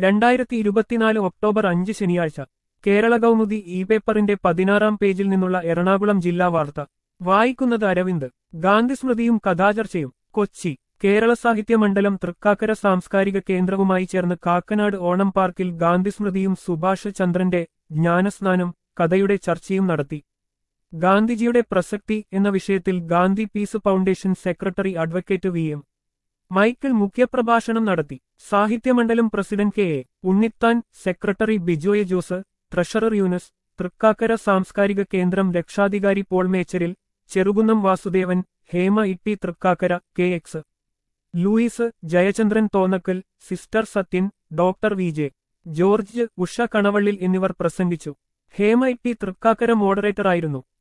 രണ്ടായിരത്തി ഇരുപത്തിനാല് ഒക്ടോബർ അഞ്ച് ശനിയാഴ്ച കേരള കൗമുദി ഇ പേപ്പറിന്റെ പതിനാറാം പേജിൽ നിന്നുള്ള എറണാകുളം ജില്ലാ വാർത്ത വായിക്കുന്നത് അരവിന്ദ് ഗാന്ധി സ്മൃതിയും കഥാചർച്ചയും കൊച്ചി കേരള സാഹിത്യ മണ്ഡലം തൃക്കാക്കര സാംസ്കാരിക കേന്ദ്രവുമായി ചേർന്ന് കാക്കനാട് ഓണം പാർക്കിൽ ഗാന്ധി സ്മൃതിയും സുഭാഷ് ചന്ദ്രന്റെ ജ്ഞാനസ്നാനം കഥയുടെ ചർച്ചയും നടത്തി ഗാന്ധിജിയുടെ പ്രസക്തി എന്ന വിഷയത്തിൽ Gandhi peace foundation secretary advocate V M Michael മുഖ്യപ്രഭാഷണം നടത്തി സാഹിത്യമണ്ഡലം president K A Unnithan secretary Bijoy Jose treasurer Yunus Thrikkakara സാംസ്കാരിക കേന്ദ്രം രക്ഷാധികാരി Paul Mecheril Cherukunnam Vasudevan Hema Itty Thrikkakara K X Louis Jayachandran Thonnakkal sister Sathyan doctor V J George Usha Kanavallil എന്നിവർ പ്രസംഗിച്ചു ഹേമ ഇട്ടി തൃക്കാക്കര മോഡറേറ്ററായിരുന്നു